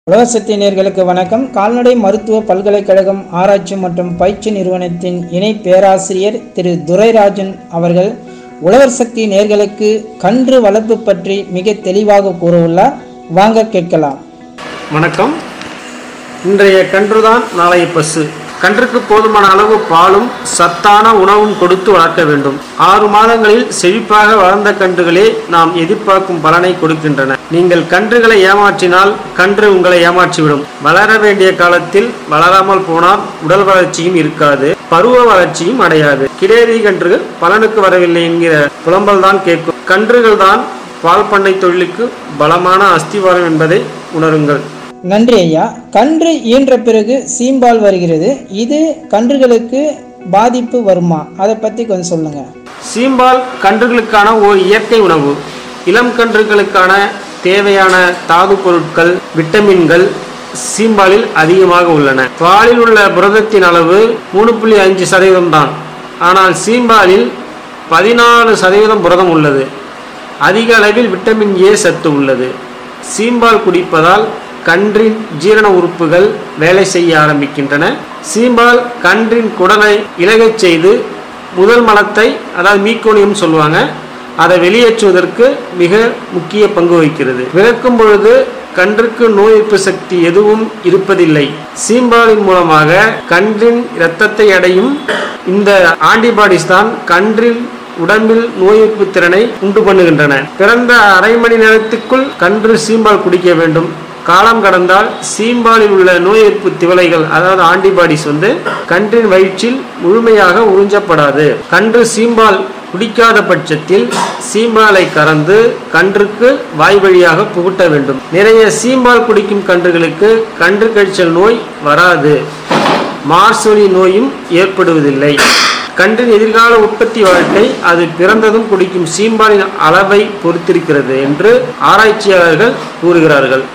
உலகசக்தி நேர்களுக்கு வணக்கம் கால்நடை மருத்துவ பல்கலைக்கழகம் ஆராய்ச்சி மற்றும் பயிற்சி நிறுவனத்தின் இணை பேராசிரியர் திரு துரைராஜன் அவர்கள் உழவர் சக்தி நேர்களுக்கு கன்று வளர்ப்பு பற்றி மிக தெளிவாக கூறவுள்ளார் வாங்க கேட்கலாம் வணக்கம் இன்றைய கன்றுதான் நாளைய பசு கன்றுக்கு போதுமான அளவு பாலும் சத்தான உணவும் கொடுத்து வளர்க்க வேண்டும் ஆறு மாதங்களில் செழிப்பாக வளர்ந்த கன்றுகளே நாம் எதிர்பார்க்கும் பலனை கொடுக்கின்றன நீங்கள் கன்றுகளை ஏமாற்றினால் கன்று உங்களை ஏமாற்றிவிடும் வளர வேண்டிய காலத்தில் வளராமல் போனால் உடல் வளர்ச்சியும் இருக்காது பருவ வளர்ச்சியும் அடையாது கிடேரி கன்றுகள் பலனுக்கு வரவில்லை என்கிற புலம்பல் தான் கேட்கும் கன்றுகள் தான் பால் பண்ணை தொழிலுக்கு பலமான அஸ்திவாரம் என்பதை உணருங்கள் நன்றி ஐயா கன்று ஈன்ற பிறகு சீம்பால் வருகிறது இது கன்றுகளுக்கு பாதிப்பு வருமா அதை பற்றி கொஞ்சம் சொல்லுங்க சீம்பால் கன்றுகளுக்கான ஒரு இயற்கை உணவு இளம் கன்றுகளுக்கான தேவையான தாது பொருட்கள் விட்டமின்கள் சீம்பாலில் அதிகமாக உள்ளன பாலில் உள்ள புரதத்தின் அளவு மூணு புள்ளி அஞ்சு சதவீதம் தான் ஆனால் சீம்பாலில் பதினாலு சதவீதம் புரதம் உள்ளது அதிக அளவில் விட்டமின் ஏ சத்து உள்ளது சீம்பால் குடிப்பதால் கன்றின் ஜீரண உறுப்புகள் வேலை செய்ய ஆரம்பிக்கின்றன சீம்பால் கன்றின் குடலை இலகச் செய்து முதல் மலத்தை அதாவது மீக்கோனியம் சொல்லுவாங்க அதை வெளியேற்றுவதற்கு மிக முக்கிய பங்கு வகிக்கிறது பிறக்கும் பொழுது கன்றுக்கு நோய் எதிர்ப்பு சக்தி எதுவும் இருப்பதில்லை சீம்பாலின் மூலமாக கன்றின் இரத்தத்தை அடையும் இந்த ஆன்டிபாடிஸ் தான் கன்றின் உடம்பில் நோய் எதிர்ப்பு திறனை உண்டு பண்ணுகின்றன பிறந்த அரை மணி நேரத்துக்குள் கன்று சீம்பால் குடிக்க வேண்டும் காலம் கடந்தால் சீம்பாலில் உள்ள நோய் எதிர்ப்பு திவலைகள் அதாவது ஆன்டிபாடிஸ் வந்து கன்றின் வயிற்றில் முழுமையாக உறிஞ்சப்படாது கன்று சீம்பால் குடிக்காத பட்சத்தில் சீம்பாலை கறந்து கன்றுக்கு வாய் வழியாக புகுட்ட வேண்டும் நிறைய சீம்பால் குடிக்கும் கன்றுகளுக்கு கன்று கழிச்சல் நோய் வராது மார்சொலி நோயும் ஏற்படுவதில்லை கன்றின் எதிர்கால உற்பத்தி வாழ்க்கை அது பிறந்ததும் குடிக்கும் சீம்பாலின் அளவை பொறுத்திருக்கிறது என்று ஆராய்ச்சியாளர்கள் கூறுகிறார்கள்